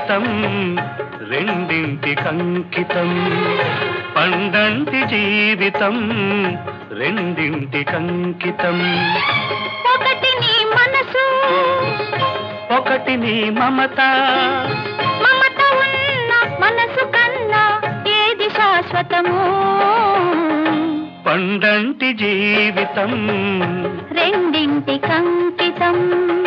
జీవితం రెండింటి కంకితం పండంటి జీవితం రెండింటి కంకితం ఒకటి నీ మనసు ఒకటి నీ మమత మమత ఉన్న మనసు కన్నా ఏది శాశ్వతము పండంటి జీవితం రెండింటి కంకితం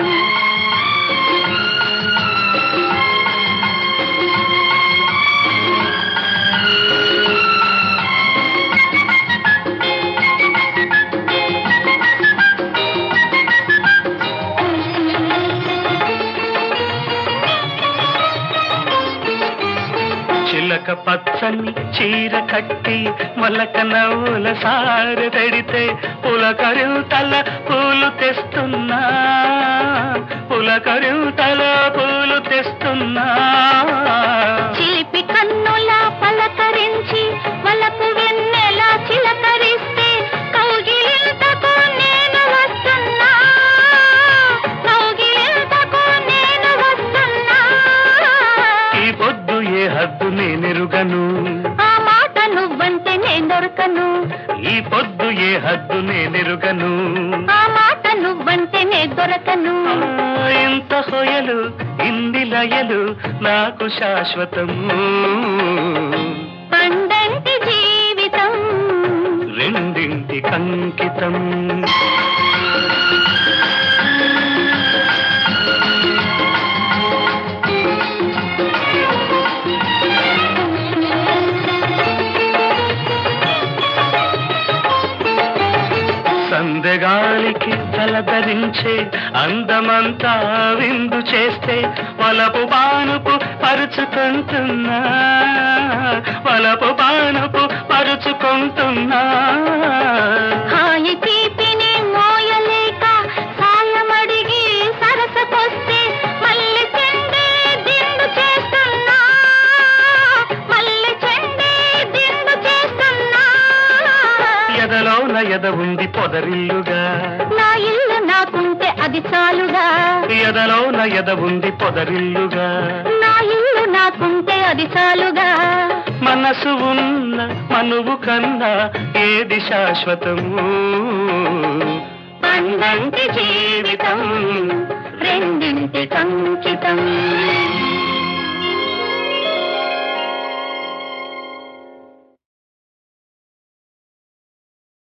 చిలక పచ్చని చీర కట్టి మలక నవ్వుల సార తడితే పులకరింతల పూలు తెస్తున్నా పులకరింతల పూలు తెస్తున్నా చిలిపి కన్నుల పలకరించి వలపు వెన్నెల చిలకరిస్తే కౌగిలింతకు నేను వస్తున్నా కౌగిలింతకు నేను వస్తున్నా ఈ పొద్దు ఏ హద్దు నేనెరుగను ఆ మాట నువ్వంటే నేను దొరకను ఈ పొద్దు ఏ హద్దు నేనెరుగను ఆ మాట నువ్వంటే నే దొరకను ఆ, ఇంత హొయలు ఇన్ని లయలు నాకు శాశ్వతము పండంటి జీవితం రెండింటి కంకితం సందగాలికి తలధరించే అందమంతా విందు చేస్తే వలపు బానుపు పరుచుకుంటున్నా వలపు బానుపు పరుచుకుంటున్నా హాయి తీపిని మోయలేక సాయమడిగి సరసకొస్తే మళ్ళీ చెండే దిండు చేస్తున్నా మళ్ళీ చెండే దిండు చేస్తున్నా ఎదలోన ఎద ఉంది పొదరిల్లుగా నా ఇల్లు నాకుంటే అది చాలుగా ఎదలోన ఎద ఉంది పొదరిల్లుగా నా ఇల్లు నాకుంటే అది చాలుగా మనసు ఉన్న మనువు కన్నా ఏది శాశ్వతము పండంటి జీవితం రెండింటి కంకితం